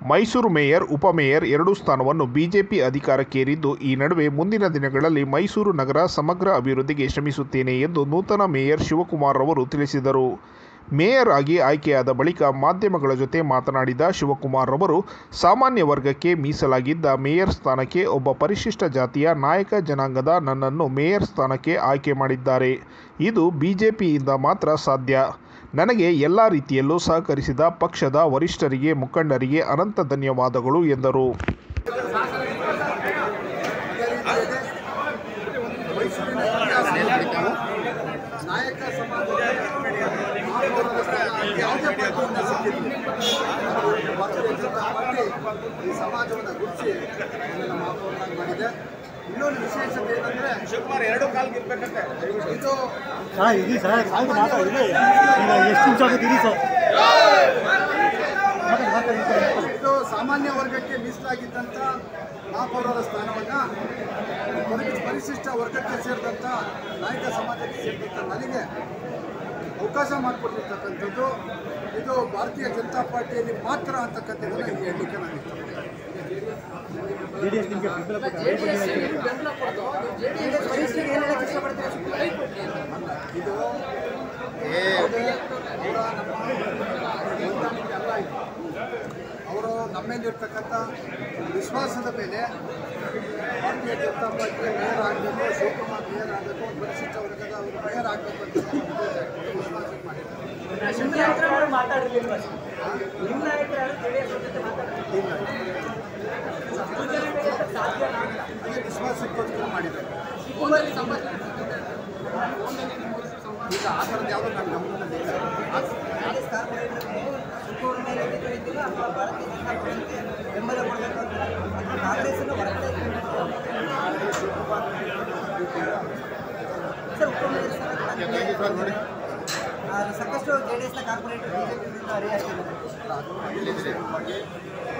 Mysuru mayor ಉಪಮೇಯರ್ ಎರಡೂ ಸ್ಥಾನವನ್ನು ಬಿಜೆಪಿ ಅಧಿಕಾರಕ್ಕೇರಿದ್ದು ಈ ನಡುವೆ ಮುಂದಿನ ದಿನಗಳಲ್ಲಿ ಮೈಸೂರು ನಗರ ಸಮಗ್ರ ಅಭಿವೃದ್ಧಿಗೆ ಶ್ರಮಿಸುತ್ತೇನೆ ಎಂದು ನೂತನ ಮೇಯರ್ ಶಿವಕುಮಾರ್ ಅವರು ತಿಳಿಸಿದರು ಮೇಯರ್ ಆಗಿ ಆಯ್ಕೆಯಾದ ಬಳಿಕ ಮಾಧ್ಯಮಗಳ ಜೊತೆ ಮಾತನಾಡಿದ ಶಿವಕುಮಾರ್ ಅವರು ಸಾಮಾನ್ಯ ವರ್ಗಕ್ಕೆ ಮೀಸಲಾಗಿದ್ದ ಮೇಯರ್ ಸ್ಥಾನಕ್ಕೆ ಒಬ್ಬ ಪರಿಶಿಷ್ಟ ಜಾತಿಯ ನಾಯಕ ಜನಾಂಗದ ನನ್ನನ್ನು ಮೇಯರ್ ಸ್ಥಾನಕ್ಕೆ ಆಯ್ಕೆ ಮಾಡಿದ್ದಾರೆ ಇದು ಬಿಜೆಪಿಯಿಂದ ಮಾತ್ರ ಸಾಧ್ಯ ನನಗೆ ಎಲ್ಲ ರೀತಿಯಲ್ಲೂ ಸಹಕರಿಸಿದ ಪಕ್ಷದ ವರಿಷ್ಠರಿಗೆ ಮುಖಂಡರಿಗೆ ಅನಂತ ಧನ್ಯವಾದಗಳು ಎಂದರು ಮೈಸೂರಿನ ಇತಿಹಾಸದಲ್ಲಿ ನಾಯಕ ಸಮಾಜದ ಮಹಾಪೌರರ ಸ್ಥಾನ ಯಾವುದೇ ಪಾರ್ಟಿಯಿಂದ ಸಿಕ್ಕಿಲ್ಲ ಭಾರತೀಯ ಜನತಾ ಪಾರ್ಟಿ ಈ ಸಮಾಜವನ್ನು ಗುರುತಿಸಿ ನನ್ನನ್ನು ಮಹಾಪೌರನಾಗಿ ಮಾಡಿದೆ ಇನ್ನೊಂದು ವಿಶೇಷತೆ ಏನಂದ್ರೆ ಶಿವಕುಮಾರ್ ಎರಡು ಕಾಲ್ಗೆ ಇರ್ಬೇಕಂತೆ ಇದು ಸರ್ ಇರಿ ಸರ್ ಸಾಕು ಮಾತಾಡಿ ಈಗ ಎಷ್ಟು ನಿಮಿಷ ಆಗುತ್ತೆ ಇರಿ ಸರ್ ಮಾತಾಡಿ ಮಾತಾಡಿ ಈ ಕಡೆ ಮಾತಾಡಿ. ಇದು ಸಾಮಾನ್ಯ ವರ್ಗಕ್ಕೆ ಮೀಸಲಾಗಿದ್ದಂಥ ಮಹಾಪೌರರ ಸ್ಥಾನವನ್ನು ಪರಿ- ಪರಿಶಿಷ್ಟ ವರ್ಗಕ್ಕೆ ಸೇರಿದಂಥ ನಾಯಕ ಸಮಾಜಕ್ಕೆ ಸೇರಿದಂಥ ನನಗೆ ಅವಕಾಶ ಮಾಡಿಕೊಟ್ಟಿರ್ತಕ್ಕಂಥದ್ದು ಇದು ಭಾರತೀಯ ಜನತಾ ಪಾರ್ಟಿಯಲ್ಲಿ ಮಾತ್ರ ಅಂತಕ್ಕಂಥದ್ದನ್ನು ಇಲ್ಲಿ ಹೇಳಲಿಕ್ಕೆ ನಾನು ಇಷ್ಟಪಡ್ತೀನಿ ಜೆ ಡಿ ಎಸ್ ನಿಮಗೆ ಬೆಂಬಲ ಕೊಟ್ಟ ಇದು ಯಾವುದೇ ಅವರ ನಮ್ಮ ಹೊಂದಾಣಿಕೆ ಅಲ್ಲ ಇದು ಅವರು ನಮ್ಮ ಮೇಲಿರ್ತಕ್ಕಂಥ ವಿಶ್ವಾಸದ ಮೇಲೆ ಭಾರತೀಯ ಜನತಾ ಪಾರ್ಟಿಯ ಮೇಯರ್ ಆಗಬೇಕು ಶಿವಕುಮಾರ್ ಮೇಯರ್ ಆಗಬೇಕು ಪರಿಶಿಷ್ಟ ವರ್ಗದ ಅವರು ಮೇಯರ್ ಆಗಬೇಕು ಅಂತ ಒಂದು ವಿಶ್ವಾಸ ಮಾಡಿದ್ದಾರೆ ಅದೇ ವಿಶ್ವಾಸಕ್ಕೋಸ್ಕರ ಮಾಡಿದ್ದಾರೆ ಈಗ ಆ ಥರದ್ದು ಯಾವುದೋ ನನ್ನ ಗಮನದಲ್ಲಿ ಇಲ್ಲ. ಸಾಕಷ್ಟು ಜೆ ಡಿ ಎಸ್ನ ಕಾರ್ಪೊರೇಟರ್ ಬಿಜೆಪಿಯಿಂದ ಹರಿಯಾಗ್ತಿದ್ದಾರೆ ಅದು